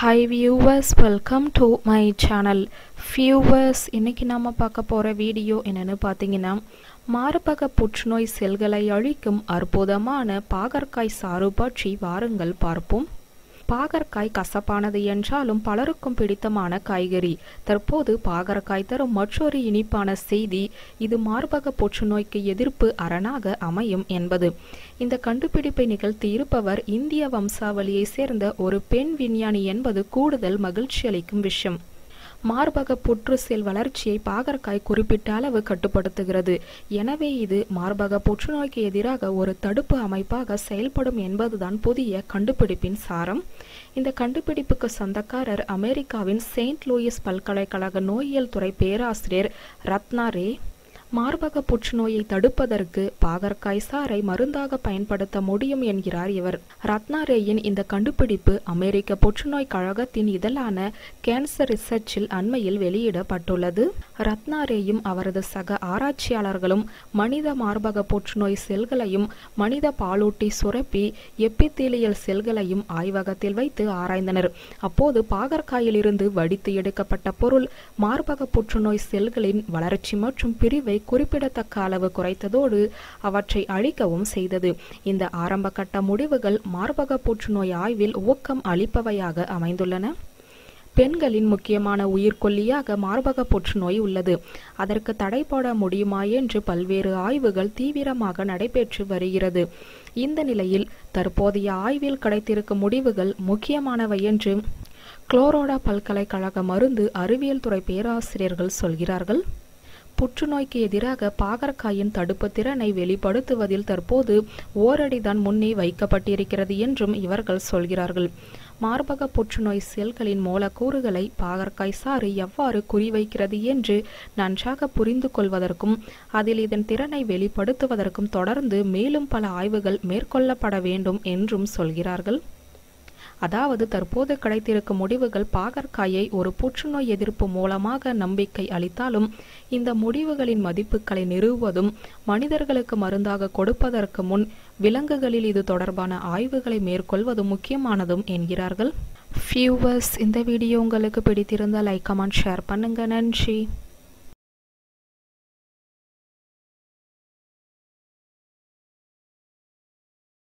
hi viewers welcome to my channel viewers இன்னைக்கு நாம பார்க்க போகிற வீடியோ என்னன்னு பார்த்தீங்கன்னா மார்பக புற்றுநோய் செல்களை அழிக்கும் அற்புதமான பாகற்காய் சாறு பற்றி வாருங்கள் பார்ப்போம் பாகற்காய் கசப்பானது என்றாலும் பலருக்கும் பிடித்தமான காய்கறி தற்போது பாகற்காய் தரும் மற்றொரு இனிப்பான செய்தி இது மார்பக புற்றுநோய்க்கு எதிர்ப்பு அரணாக அமையும் என்பது இந்த கண்டுபிடிப்பை நிகழ்த்தி இருப்பவர் இந்திய வம்சாவளியை சேர்ந்த ஒரு பெண் விஞ்ஞானி என்பது கூடுதல் மகிழ்ச்சி அளிக்கும் விஷயம் மார்பக புற்று செல் வளர்ச்சியை பாகற்காய் குறிப்பிட்ட அளவு கட்டுப்படுத்துகிறது எனவே இது மார்பக புற்றுநோய்க்கு எதிராக ஒரு தடுப்பு அமைப்பாக செயல்படும் என்பதுதான் புதிய கண்டுபிடிப்பின் சாரம் இந்த கண்டுபிடிப்புக்கு சொந்தக்காரர் அமெரிக்காவின் செயின்ட் லூயிஸ் பல்கலைக்கழக நோயியல் துறை பேராசிரியர் ரத்னா ரே மார்பக புற்றுநோயை தடுப்பதற்கு பாகற்காய் சாறை மருந்தாக பயன்படுத்த முடியும் என்கிறார் இவர் ரத்னாரேயின் இந்த கண்டுபிடிப்பு அமெரிக்க புற்றுநோய் கழகத்தின் இதழான கேன்சர் ரிசர்ச்சில் அண்மையில் வெளியிடப்பட்டுள்ளது ரத்னாரேயும் அவரது சக ஆராய்ச்சியாளர்களும் மனித மார்பக புற்றுநோய் செல்களையும் மனித பாலூட்டி சுரப்பி எப்பித்தீலியல் செல்களையும் ஆய்வகத்தில் வைத்து ஆராய்ந்தனர் அப்போது பாகற்காயிலிருந்து வடித்து எடுக்கப்பட்ட பொருள் மார்பக புற்றுநோய் செல்களின் வளர்ச்சி மற்றும் பிரிவை குறிப்பிடத்தக்க அளவு குறைத்ததோடு அவற்றை அழிக்கவும் செய்தது இந்த ஆரம்ப கட்ட முடிவுகள் மார்பக புற்றுநோய் ஆய்வில் ஊக்கம் அளிப்பவையாக அமைந்துள்ளன பெண்களின் முக்கியமான உயிர்கொல்லியாக மார்பக புற்றுநோய் உள்ளது அதற்கு தடை போட முடியுமா என்று பல்வேறு ஆய்வுகள் தீவிரமாக நடைபெற்று வருகிறது இந்த நிலையில் தற்போதைய ஆய்வில் கிடைத்திருக்கும் முடிவுகள் முக்கியமானவை என்று குளோரோடா பல்கலைக்கழக மருந்து அறிவியல் துறை பேராசிரியர்கள் சொல்கிறார்கள் புற்றுநோய்க்கு எதிராக பாகற்காயின் தடுப்பு திறனை வெளிப்படுத்துவதில் தற்போது ஓரடிதான் முன்னே வைக்கப்பட்டிருக்கிறது என்றும் இவர்கள் சொல்கிறார்கள் மார்பக புற்றுநோய் செல்களின் மூலக்கூறுகளை பாகற்காய் சாறு எவ்வாறு குறிவைக்கிறது என்று நன்றாக புரிந்து கொள்வதற்கும் அதில் இதன் திறனை வெளிப்படுத்துவதற்கும் தொடர்ந்து மேலும் பல ஆய்வுகள் மேற்கொள்ளப்பட வேண்டும் என்றும் சொல்கிறார்கள் அதாவது தற்போது கிடைத்திருக்கும் முடிவுகள் பாகற்காயை ஒரு புற்றுநோய் எதிர்ப்பு மூலமாக நம்பிக்கை அளித்தாலும் இந்த முடிவுகளின் மதிப்புகளை நிறுவுவதும் மனிதர்களுக்கு மருந்தாக கொடுப்பதற்கு முன் விலங்குகளில் இது தொடர்பான ஆய்வுகளை மேற்கொள்வதும் முக்கியமானதும் என்கிறார்கள் ஃபியூவர்ஸ் இந்த வீடியோ உங்களுக்கு பிடித்திருந்தால் லைக் கமெண்ட் ஷேர் பண்ணுங்க நன்றி